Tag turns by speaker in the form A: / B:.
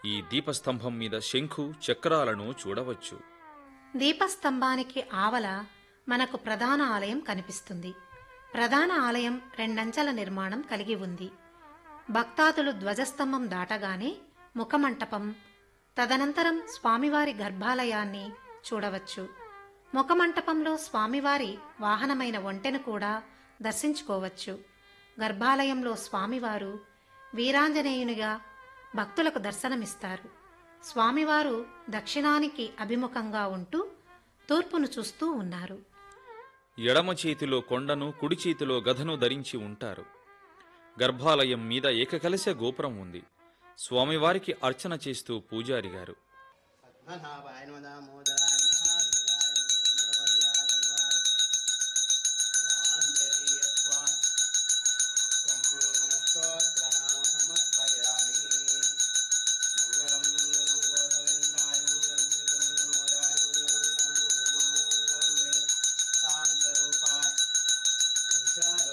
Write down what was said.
A: ఈ దీపస్తంభం మీద శంఖు చక్రాలను చూడవచ్చు
B: దీపస్తంభానికి ఆవల మనకు ప్రధాన ఆలయం కనిపిస్తుంది ప్రధాన ఆలయం రెండంచెల నిర్మాణం కలిగి ఉంది భక్తాదులు ధ్వజస్తంభం దాటగానే ముఖమంటపం తదనంతరం స్వామివారి గర్భాలయాన్ని చూడవచ్చు ముఖమంటపంలో స్వామివారి వాహనమైన ఒంటెను కూడా దర్శించుకోవచ్చు గర్భాలయంలో స్వామివారు వీరాంజనేయునిగా భక్తులకు దర్శనమిస్తారు స్వామివారు దక్షిణానికి అభిముఖంగా ఉంటూ తూర్పును చూస్తూ ఉన్నారు
A: ఎడమ చేతిలో కొండను కుడి చేతిలో గదను ధరించి ఉంటారు గర్భాలయం మీద ఏకకలశ గోపురం ఉంది స్వామివారికి అర్చన చేస్తూ పూజారి గారు
C: పద్మనాభాయ నమో దామోదరాయ